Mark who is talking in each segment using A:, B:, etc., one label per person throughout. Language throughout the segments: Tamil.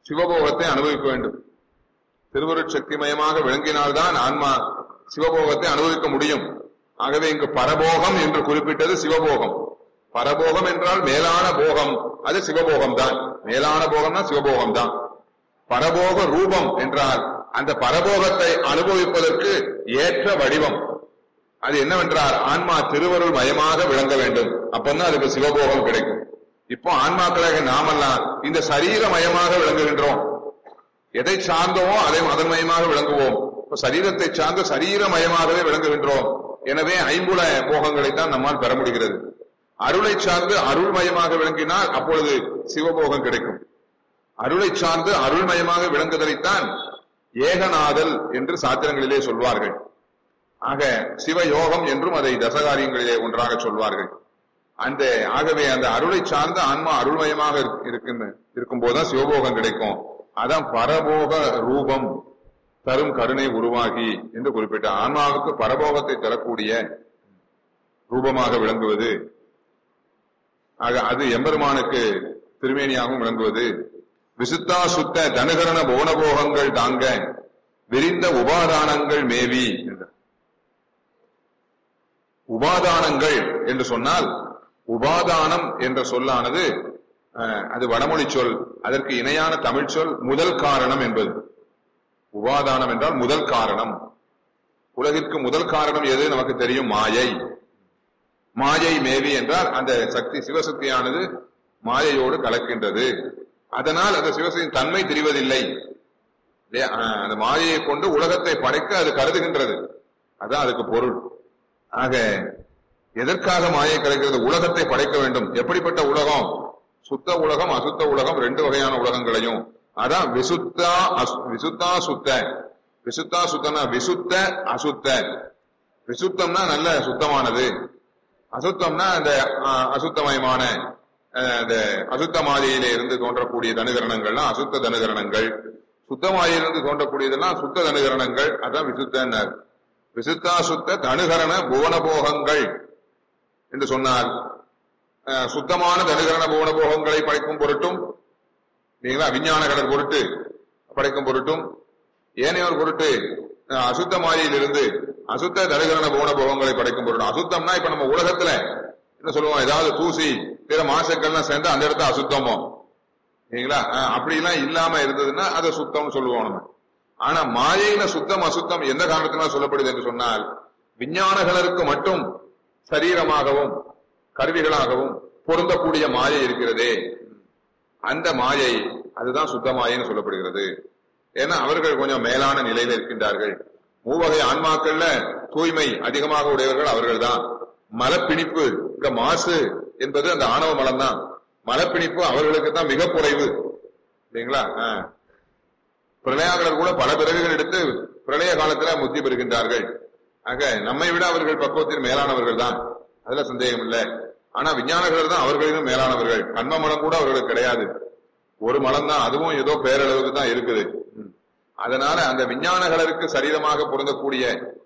A: சிவபோகத்தை அனுபவிக்க வேண்டும் திருவருட்சக்திமயமாக விளங்கினால்தான் ஆன்மா சிவபோகத்தை அனுபவிக்க முடியும் ஆகவே இங்கு பரபோகம் என்று குறிப்பிட்டது சிவபோகம் பரபோகம் என்றால் மேலான போகம் அது சிவபோகம் தான் மேலான போகம்னா சிவபோகம் தான் பரபோக ரூபம் என்றால் அந்த பரபோகத்தை அனுபவிப்பதற்கு ஏற்ற வடிவம் அது என்னவென்றால் ஆன்மா திருவருள் மயமாக விளங்க வேண்டும் அப்பதான் அதுக்கு சிவபோகம் கிடைக்கும் இப்போ ஆன்மாக்களாக நாமெல்லாம் இந்த சரீர மயமாக விளங்குகின்றோம் எதை சார்ந்தோமோ அதை அதன் மயமாக விளங்குவோம் இப்ப சரீரத்தை சார்ந்த சரீரமயமாகவே விளங்குகின்றோம் எனவே ஐம்புல போகங்களை தான் நம்மால் பெற முடிகிறது அருளை சார்ந்து அருள்மயமாக விளங்கினால் அப்பொழுது சிவபோகம் கிடைக்கும் அருளை சார்ந்து அருள்மயமாக விளங்குதலைத்தான் ஏகநாதல் என்று சாத்திரங்களிலே சொல்வார்கள் ஆக சிவயோகம் என்றும் அதை தசகாரியங்களிலே ஒன்றாக சொல்வார்கள் அந்த ஆகவே அந்த அருளை சார்ந்த ஆன்மா அருள்மயமாக இருக்- இருக்கின்ற இருக்கும் போதுதான் சிவபோகம் கிடைக்கும் அதான் பரபோக ரூபம் தரும் கருணை உருவாகி என்று குறிப்பிட்ட ஆன்மாவுக்கு பரபோகத்தை தரக்கூடிய ரூபமாக விளங்குவது ஆக அது எம்பெருமானுக்கு திருமேனியாகவும் விளங்குவது விசுத்தா சுத்த தனுகரண போனபோகங்கள் தாங்க விரிந்த உபாதானங்கள் மேவி என்றார். உபாதானங்கள் என்று சொன்னால் உபாதானம் என்ற சொல்லானது அஹ், அது வடமொழி சொல் அதற்கு இணையான தமிழ் சொல் முதல் காரணம் என்பது உபாதானம் என்றால் முதல் காரணம் உலகிற்கு முதல் காரணம் எது நமக்கு தெரியும் மாயை மாயை மேவி என்றால் அந்த சக்தி சிவசக்தியானது மாயையோடு கலக்கின்றது அதனால் அந்த சிவசக்தியின் தன்மை தெரிவதில்லை இல்லையா? ஆஹ், அந்த மாயையை கொண்டு உலகத்தை படைக்க அது கருதுகின்றது அதான் அதுக்கு பொருள் ஆக எதற்காக மாயை கலைக்கிறது உலகத்தை படைக்க வேண்டும் எப்படிப்பட்ட உலகம் சுத்த உலகம் அசுத்த உலகம் ரெண்டு வகையான உலகங்களையும் அதான் விசுத்தா அசு- விசுத்தா சுத்த விசுத்தா சுத்தனா விசுத்த அசுத்த விசுத்தம்னா நல்ல சுத்தமானது அசுத்தம்னா அந்த ஆஹ், அசுத்தமயமான ஆஹ், அந்த அசுத்த மாயையிலே இருந்து தோன்றக்கூடிய தனுகரணங்கள்லாம் அசுத்த தனுகரணங்கள் சுத்த மாயையிலிருந்து தோன்றக்கூடியதெல்லாம் சுத்த தனுகரணங்கள் அதான் விசுத்தன்னார் விசுத்தா சுத்த தனுகரண புவனபோகங்கள் என்று சொன்னால் அஹ், சுத்தமான தனுகரண புவனபோகங்களை படைக்கும் பொருட்டும் நீங்களா விஞ்ஞான கடல் பொருட்டு படைக்கும் பொருட்டும் ஏனையோர் பொருட்டு அஹ், அசுத்த மாயையிலிருந்து அசுத்த தனுகரண புவனபோகங்களை படைக்கும் பொருட்டும் அசுத்தம்னா இப்ப நம்ம உலகத்துல என்ன சொல்லுவோம் ஏதாவது தூசி பிற மாசுக்கள்லாம் சேர்ந்து அந்த இடத்த அசுத்தமோ சரிங்களா அஹ், அப்படிலாம் இல்லாம இருந்ததுன்னா அதை சுத்தம்னு சொல்லுவோம் நம்ம ஆனா மாயையில சுத்தம் அசுத்தம் எந்த காரணத்தினால் சொல்லப்படுது என்று சொன்னால் விஞ்ஞானங்களுக்கு மட்டும் சரீரமாகவும் கருவிகளாகவும் பொருந்தக்கூடிய மாயை இருக்கிறதே அந்த மாயை அதுதான் சுத்த மாயைன்னு சொல்லப்படுகிறது ஏன்னா அவர்கள் கொஞ்சம் மேலான நிலையில இருக்கின்றார்கள் மூவகை ஆன்மாக்கள்ல தூய்மை அதிகமாக உடையவர்கள் அவர்கள்தான் மலப்பிணிப்பு இந்த மாசு என்பது அந்த ஆணவ மலம் தான் மலப்பிணிப்பு அவர்களுக்கு தான் மிக குறைவு இல்லைங்களா ஆஹ். பிரளயாகலர் கூட பல பிறவிகள் எடுத்து பிரளய காலத்துல முத்தி பெறுகின்றார்கள் ஆக நம்மை விட அவர்கள் பக்குவத்தில் மேலானவர்கள் தான் அதுல சந்தேகம் இல்லை ஆனா விஞ்ஞானகர் தான் அவர்களிலும் மேலானவர்கள் கண்ம மலம் கூட அவர்களுக்கு கிடையாது ஒரு மலம் தான் அதுவும் ஏதோ பேரளவுக்கு தான் இருக்குது ம். அதனால அந்த விஞ்ஞானகலருக்கு சரீரமாக பொருந்தக்கூடிய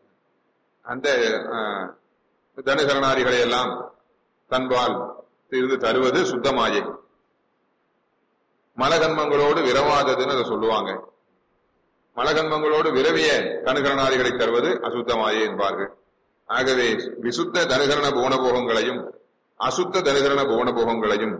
A: அந்த ஆஹ், தனுகரணாரிகளை எல்லாம் தன்பால் இருந்து தருவது சுத்தமாயை மலகன்மங்களோடு விரவாததுன்னு அதை சொல்லுவாங்க மலகன்மங்களோடு விரவிய தனுகரணாதிகளை தருவது அசுத்தமாயே என்பார்கள் ஆகவே விசுத்த தனுகரண புவனபோகங்களையும் அசுத்த தனுகரண புவனபோகங்களையும்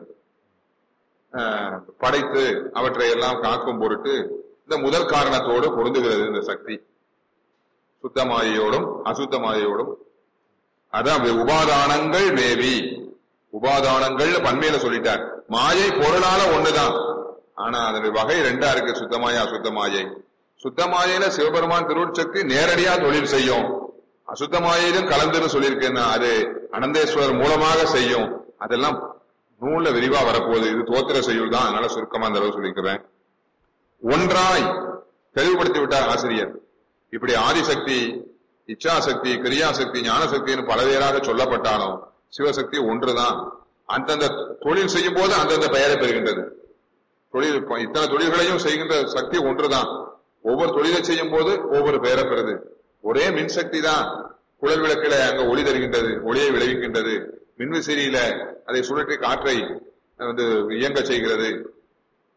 A: ஆஹ், படைத்து அவற்றை எல்லாம் காக்கும் பொருட்டு இந்த முதல் காரணத்தோடு பொருந்துகிறது இந்த சக்தி சுத்தமாயையோடும் அசுத்தமாயையோடும் அதான் உபாதானங்கள் மேவி உபாதானங்கள் பன்மையில சொல்லிட்டார் மாயை பொருளால ஒண்ணுதான் ஆனா அதனுடைய வகை ரெண்டா இருக்கு சுத்தமாய அசுத்தமாயை சுத்தமாயில சிவபெருமான் திருவுட்சக்தி நேரடியா தொழில் செய்யும் அசுத்தமாயிலும் கலந்துன்னு சொல்லியிருக்கேன் அது அனந்தேஸ்வரர் மூலமாக செய்யும் அதெல்லாம் நூல்ல விரிவா வரப்போகுது இது தோத்திர செய்யுள் தான் அதனால சுருக்கமா அந்த அளவு சொல்லிக்கிறேன் ஒன்றாய் தெளிவுபடுத்தி விட்டார் ஆசிரியர் இப்படி ஆதிசக்தி இச்சாசக்தி கிரியாசக்தி ஞானசக்தின்னு பலவேறாக சொல்லப்பட்டாலும் சிவசக்தி ஒன்றுதான் அந்தந்த தொழில் செய்யும் போது அந்தந்த பெயரை பெறுகின்றது தொழில் இப்ப இத்தனை தொழில்களையும் செய்கின்ற சக்தி ஒன்றுதான் ஒவ்வொரு தொழிலை செய்யும் போது ஒவ்வொரு பெயரை பெறுது ஒரே மின்சக்தி தான் குழல் விளக்கில அங்க ஒளி தருகின்றது ஒளியை விளைவிக்கின்றது மின்விசிறியில அதை சுழற்றி காற்றை வந்து இயங்க செய்கிறது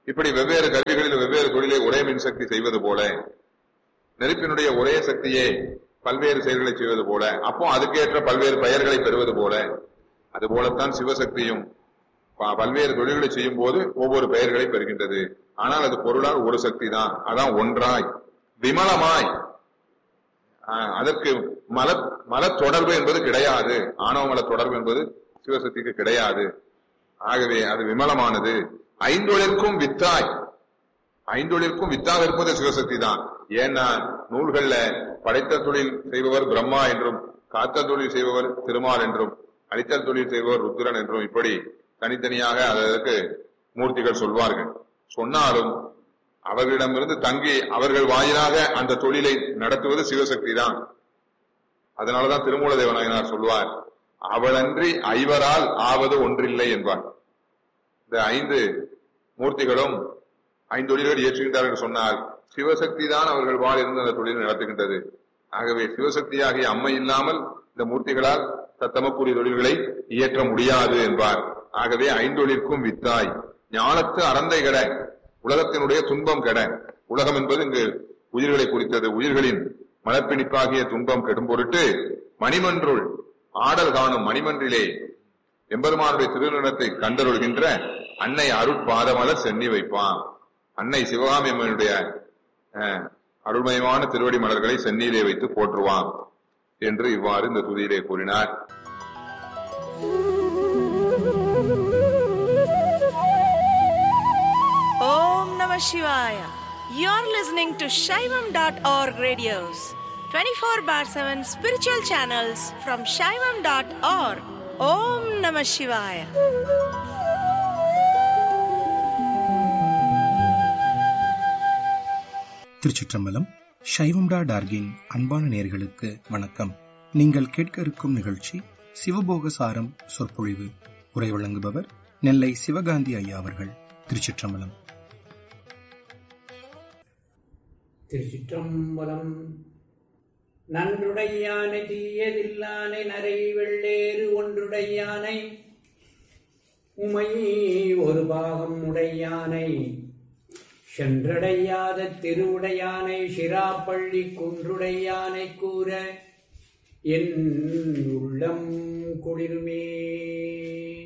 A: இப்படி வெவ்வேறு கருவிகளில் வெவ்வேறு தொழிலை ஒரே மின்சக்தி செய்வது போல நெருப்பினுடைய ஒரே சக்தியே பல்வேறு செயல்களை செய்வது போல அப்போ அதுக்கேற்ற பல்வேறு பெயர்களை பெறுவது போல அது போலத்தான் சிவசக்தியும் ப- பல்வேறு தொழில்களை செய்யும் போது ஒவ்வொரு பெயர்களை பெறுகின்றது ஆனால் அது பொருளால் ஒரு சக்தி தான் அதான் ஒன்றாய் விமலமாய் ஆஹ், அதற்கு மல மல தொடர்பு என்பது கிடையாது ஆணவ மல தொடர்பு என்பது சிவசக்திக்கு கிடையாது ஆகவே அது விமலமானது ஐந்தொழிற்கும் வித்தாய் ஐந்தொழிற்கும் வித்தாக இருப்பது சிவசக்தி தான் ஏன்னா நூல்கள்ல படைத்த தொழில் செய்பவர் பிரம்மா என்றும் காத்த தொழில் செய்பவர் திருமால் என்றும் அழித்தல் தொழில் செய்பவர் ருத்ரன் என்றும் இப்படி தனித்தனியாக அதற்கு மூர்த்திகள் சொல்வார்கள் சொன்னாலும் அவர்களிடமிருந்து தங்கி அவர்கள் வாயிலாக அந்த தொழிலை நடத்துவது சிவசக்தி தான் அதனாலதான் திருமூல தேவநாயனார் சொல்வார் அவளன்றி ஐவரால் ஆவது ஒன்றில்லை என்பார் இந்த ஐந்து மூர்த்திகளும் ஐந்து தொழில்கள் இயற்றுகின்றார் என்று சொன்னால் சிவசக்தி தான் அவர்கள் வாழ் இருந்து அந்த தொழிலை நடத்துகின்றது ஆகவே சிவசக்தியாகிய அம்மை இல்லாமல் இந்த மூர்த்திகளால் தத்தமக்குரிய தொழில்களை இயற்ற முடியாது என்பார் ஆகவே ஐந்தொழிற்கும் வித்தாய் ஞானத்து அறந்தை கெட உலகத்தினுடைய துன்பம் கெட உலகம் என்பது இங்கு உயிர்களை குறித்தது உயிர்களின் மனப்பிணிப்பாகிய துன்பம் கெடும் பொருட்டு மணிமன்றுள் ஆடல் காணும் மணிமன்றிலே எம்பெருமானுடைய திருநிலத்தை கண்டருள்கின்ற அன்னை அருட்பாதமலர் சென்னி வைப்பான் அன்னை சிவகாமி அம்மனுடைய அஹ், அருள்மயமான திருவடி மலர்களை சென்னியிலே வைத்து போற்றுவான் என்று இவ்வாறு இந்த துதியிலே கூறினார்
B: Om Namah Shivaya. You're listening to Shaivam.org radios, 24 bar 7 spiritual channels from Shaivam.org. Om Namah Shivaya.
C: திருச்சிற்றம்பலம் சைவம்டா டார்கின் அன்பான நேர்களுக்கு வணக்கம் நீங்கள் கேட்க இருக்கும் நிகழ்ச்சி சிவபோக சாரம் சொற்பொழிவு உரை வழங்குபவர் நெல்லை சிவகாந்தி ஐயா அவர்கள் திருச்சிற்றம்பலம்
D: திருச்சிற்றம்பலம் நன்றுடையானை தீயதில்லானை நரை வெள்ளேறு ஒன்றுடையானை உமை ஒரு பாகம் உடையானை சென்றடையாத திருவுடையானை சிராப்பள்ளி குன்றுடையானை கூற என் உள்ளம் குளிருமே